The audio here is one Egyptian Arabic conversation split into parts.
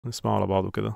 نسمعه على بعضه كده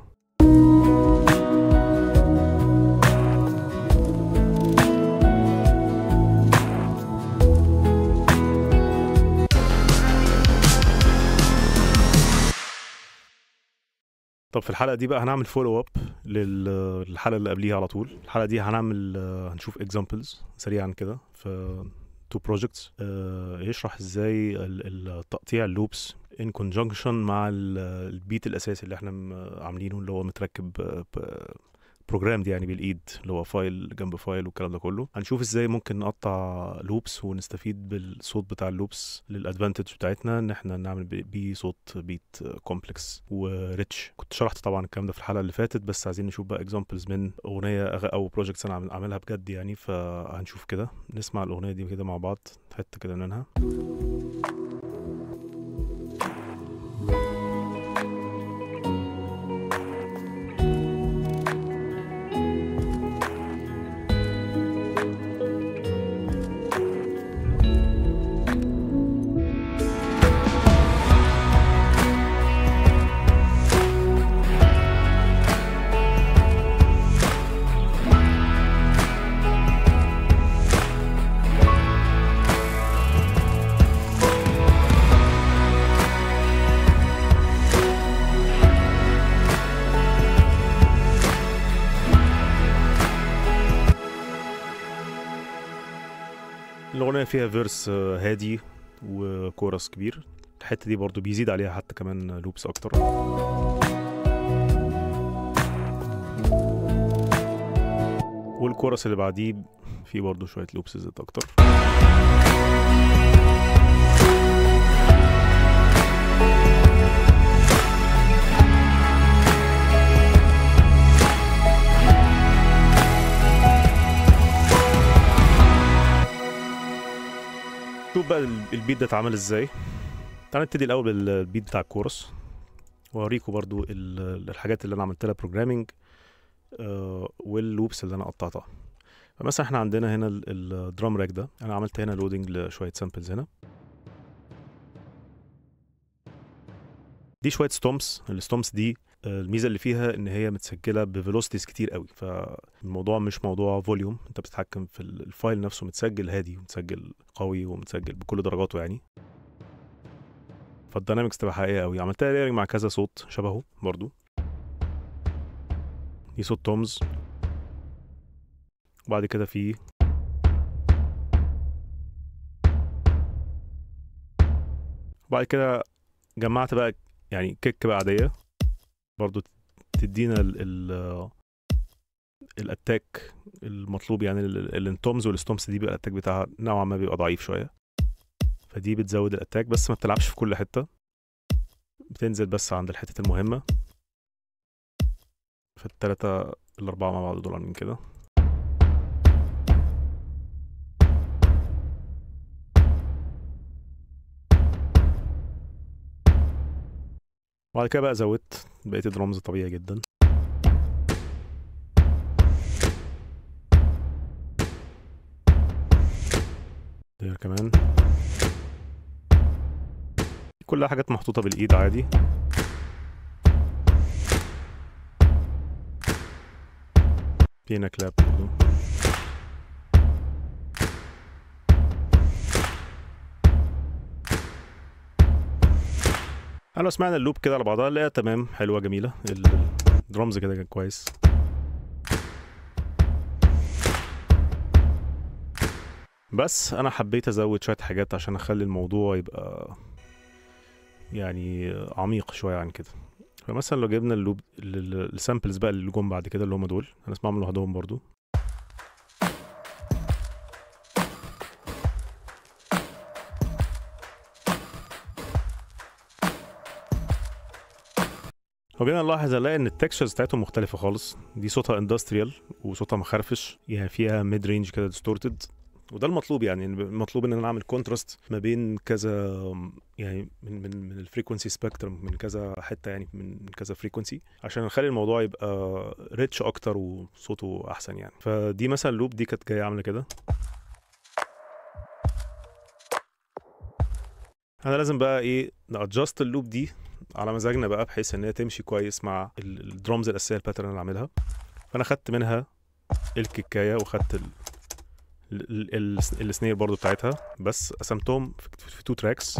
طب في الحلقه دي بقى هنعمل فولو اب للحلقه اللي قبليها على طول الحلقه دي هنعمل آه، هنشوف اكزامبلز سريعا كده في تو بروجكتس يشرح ازاي ال- التقطيع اللوبس ان كونجنكشن مع ال- البيت الاساسي اللي احنا م- عاملينه اللي هو متركب بروجرام دي يعني بالايد اللي هو فايل جنب فايل والكلام ده كله هنشوف ازاي ممكن نقطع لوبس ونستفيد بالصوت بتاع اللوبس للادفانتج بتاعتنا ان احنا نعمل بي- بيه صوت بيت كومبلكس وريتش كنت شرحت طبعا الكلام ده في الحلقه اللي فاتت بس عايزين نشوف بقى اكزامبلز من اغنيه أغ- او بروجكتس انا عامل- عاملها بجد يعني فهنشوف كده نسمع الاغنيه دي كده مع بعض حته كده منها الأغنية فيها فيرس آه، هادي وكورس كبير الحتة دي برضو بيزيد عليها حتى كمان لوبس أكتر والكورس اللي بعديه فيه برضو شوية لوبس زيت أكتر شوف بقى ال- البيت ده اتعمل ازاي تعالى نبتدي الاول بالبيت بتاع الكورس واوريكم برضو ال- الحاجات اللي انا عملت لها بروجرامنج واللوبس اللي انا قطعتها فمثلا احنا عندنا هنا الدرام راك ده انا عملت هنا لودنج لشويه سامبلز هنا دي شويه ستومس الستومس دي آه، الميزه اللي فيها ان هي متسجله بفيلوسيتيز كتير قوي فالموضوع مش موضوع فوليوم انت بتتحكم في ال- الفايل نفسه متسجل هادي ومتسجل قوي ومتسجل بكل درجاته يعني فالداينامكس تبقى حقيقيه قوي عملتها لايرنج مع كذا صوت شبهه برضو دي صوت تومز وبعد كده في وبعد كده جمعت بقى يعني كيك بقى عاديه برضو تدينا ال ال الاتاك المطلوب يعني ال- ال- التومز والستومز دي بقى الاتاك بتاعها نوعا ما بيبقى ضعيف شويه فدي بتزود الاتاك بس ما بتلعبش في كل حته بتنزل بس عند الحتت المهمه فالتلاتة الأربعة مع بعض دول عاملين كده وبعد كده بقى زودت بقية الدرامز طبيعي جدا دير كمان كلها حاجات محطوطة بالإيد عادي في هنا كلاب برضو انا لو سمعنا اللوب كده على بعضها لا تمام حلوه جميله ال- الدرامز كده كان كويس بس انا حبيت ازود شويه حاجات عشان اخلي الموضوع يبقى يعني عميق شويه عن كده فمثلا لو جبنا اللوب ال- ال- السامبلز بقى اللي جم بعد كده اللي هم دول هنسمعهم لوحدهم برضو وجينا نلاحظ نلاقي ان التكستشرز بتاعتهم مختلفه خالص دي صوتها اندستريال وصوتها مخرفش يعني فيها ميد رينج كده ديستورتد وده المطلوب يعني المطلوب ان انا اعمل كونتراست ما بين كذا يعني من من من الفريكونسي سبيكترم من كذا حته يعني من كذا فريكونسي عشان نخلي الموضوع يبقى ريتش اكتر وصوته احسن يعني فدي مثلا اللوب دي كانت جايه عامله كده انا لازم بقى ايه نادجست اللوب دي على مزاجنا بقى بحيث ان هي تمشي كويس مع ال- الدرامز الاساسيه الباترن اللي عاملها فانا خدت منها الكيكايه وخدت ال... ال... ال... ال- السنير برضو بتاعتها بس قسمتهم في, في تو تراكس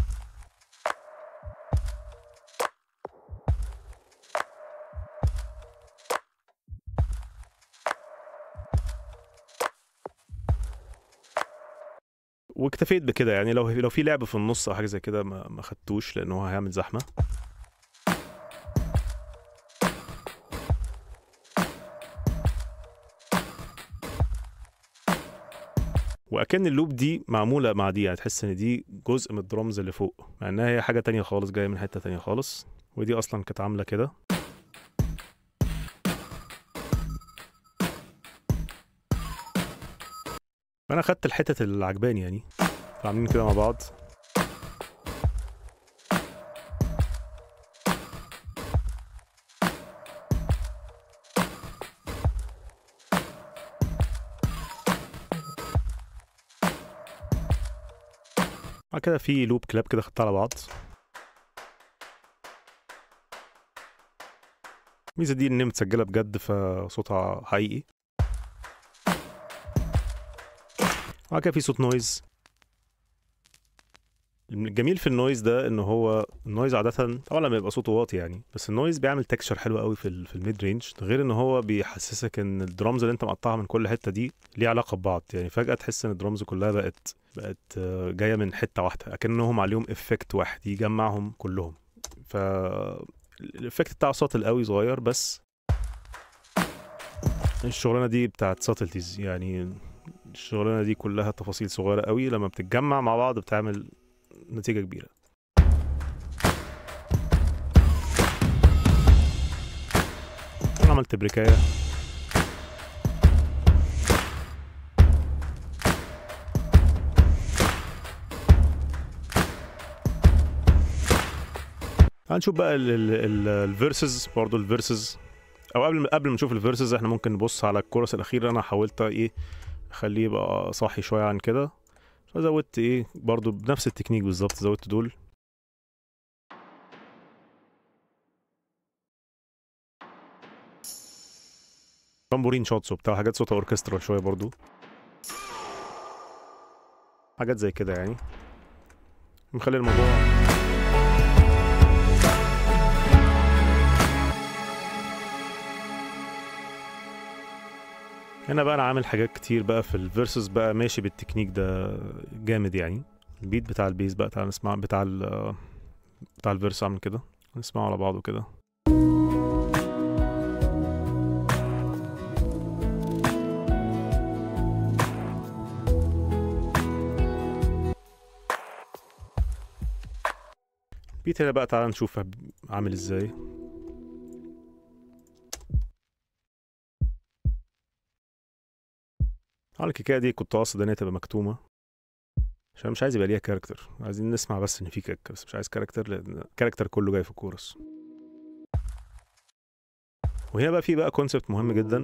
واكتفيت بكده يعني لو لو في لعب في النص او حاجه زي كده ما ما خدتوش لان هو هيعمل زحمه واكن اللوب دي معموله مع دي يعني تحس ان دي جزء من الدرامز اللي فوق مع انها هي حاجه تانية خالص جايه من حته تانية خالص ودي اصلا كانت عامله كده فانا خدت الحتت اللي عجباني يعني فعاملين كده مع بعض بعد كده في لوب كلاب كده خدتها على بعض الميزة دي ان هي متسجلة بجد فصوتها حقيقي بعد كده في صوت نويز الجميل في النويز ده ان هو النويز عاده طبعا لما يبقى صوته واطي يعني بس النويز بيعمل تكشر حلو قوي في ال في الميد رينج غير ان هو بيحسسك ان الدرامز اللي انت مقطعها من كل حته دي ليها علاقه ببعض يعني فجاه تحس ان الدرامز كلها بقت بقت آه، جايه من حته واحده اكنهم عليهم افكت واحد يجمعهم كلهم ف الافكت بتاع صوت القوي صغير بس الشغلانه دي بتاعت ساتلتيز يعني الشغلانه دي كلها تفاصيل صغيره قوي لما بتتجمع مع بعض بتعمل نتيجه كبيره انا عملت بريكايه هنشوف بقى الفيرسز برضه الفيرسز او قبل قبل ما نشوف الفيرسز احنا ممكن نبص على الكورس الاخير انا حاولت ايه اخليه يبقى صاحي شويه عن كده فزودت ايه برضو بنفس التكنيك بالظبط زودت دول تمبورين شوتس وبتاع حاجات صوتها اوركسترا شويه برضو حاجات زي كده يعني مخلي الموضوع هنا بقى انا عامل حاجات كتير بقى في الفيرسز بقى ماشي بالتكنيك ده جامد يعني البيت بتاع البيس بقى تعال نسمع بتاع ال بتاع الفيرس عامل كده نسمعه على بعضه كده البيت هنا بقى تعال نشوف عامل ازاي على الكيكايه دي كنت قاصد ان هي تبقى مكتومه عشان مش عايز يبقى ليها كاركتر عايزين نسمع بس ان في كيك بس مش عايز كاركتر لان الكاركتر كله جاي في الكورس وهنا بقى في بقى كونسبت مهم جدا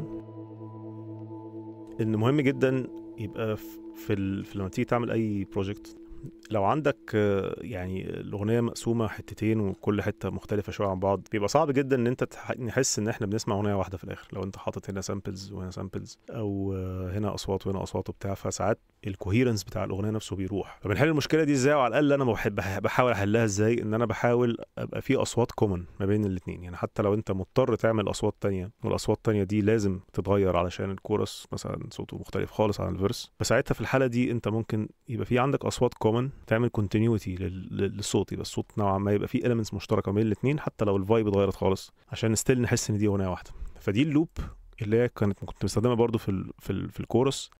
ان مهم جدا يبقى في, ال... في لما تيجي تعمل اي بروجكت لو عندك آه، يعني الاغنيه مقسومه حتتين وكل حته مختلفه شويه عن بعض بيبقى صعب جدا ان انت تح- نحس ان احنا بنسمع اغنيه واحده في الاخر لو انت حاطط هنا سامبلز وهنا سامبلز او آه، هنا اصوات وهنا اصوات وبتاع فساعات الكوهيرنس بتاع الاغنيه نفسه بيروح فبنحل المشكله دي ازاي وعلى الاقل انا بحب بحاول احلها ازاي ان انا بحاول ابقى في اصوات كومن ما بين الاثنين يعني حتى لو انت مضطر تعمل اصوات تانية والاصوات التانية دي لازم تتغير علشان الكورس مثلا صوته مختلف خالص عن الفيرس فساعتها في الحاله دي انت ممكن يبقى في عندك اصوات كومن تعمل كونتينيوتي للصوت يبقى الصوت نوعا ما يبقى فيه elements مشتركه بين الاثنين حتى لو الفايب اتغيرت خالص عشان ستيل نحس ان دي اغنيه واحده فدي اللوب اللي هي كانت كنت مستخدمها برضو في ال في, ال في الكورس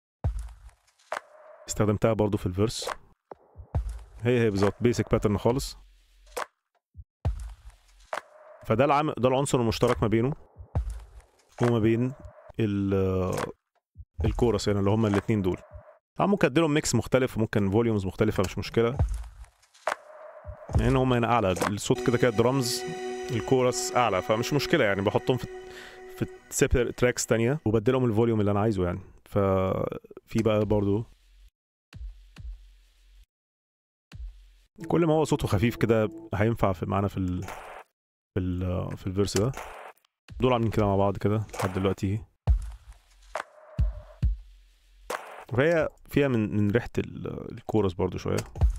استخدمتها برضو في الفيرس هي هي بالظبط بيسك باترن خالص فده العام ده العنصر المشترك ما بينه وما بين ال الكورس يعني اللي هما الاثنين دول طبعا ممكن اديلهم ميكس مختلف وممكن فوليومز مختلفه مش مشكله لان هما هنا اعلى الصوت كده كده درامز الكورس اعلى فمش مشكله يعني بحطهم في في سيبر تراكس تانية وبدلهم الفوليوم اللي انا عايزه يعني ففي بقى برضو كل ما هو صوته خفيف كده هينفع في معانا في ال في ال في الفيرس ده دول عاملين كده مع بعض كده لحد دلوقتي وهي فيها من من ريحه ال- الكورس برضو شويه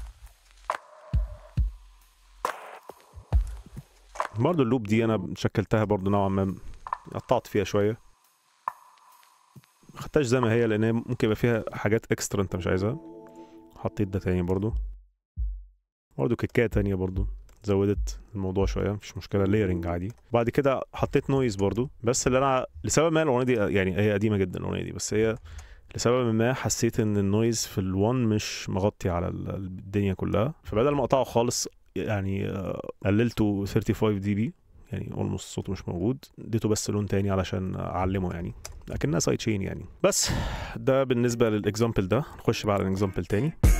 برضو اللوب دي انا شكلتها برضو نوعا ما قطعت فيها شويه ما خدتهاش زي ما هي لان هي ممكن يبقى فيها حاجات اكسترا انت مش عايزها حطيت ده تاني برضو برضو كيكايه تانية برضو زودت الموضوع شويه مفيش مشكله ليرنج عادي بعد كده حطيت نويز برضو بس اللي انا لسبب ما الاغنيه دي يعني هي قديمه جدا الاغنيه دي بس هي لسبب ما حسيت ان النويز في الوان مش مغطي على ال- الدنيا كلها فبدل ما اقطعه خالص يعني آه، قللته 35 دي بي يعني اولموست صوته مش موجود اديته بس لون تاني علشان اعلمه يعني لكنها سايد تشين يعني بس ده بالنسبه للاكزامبل ده نخش بقى على الاكزامبل تاني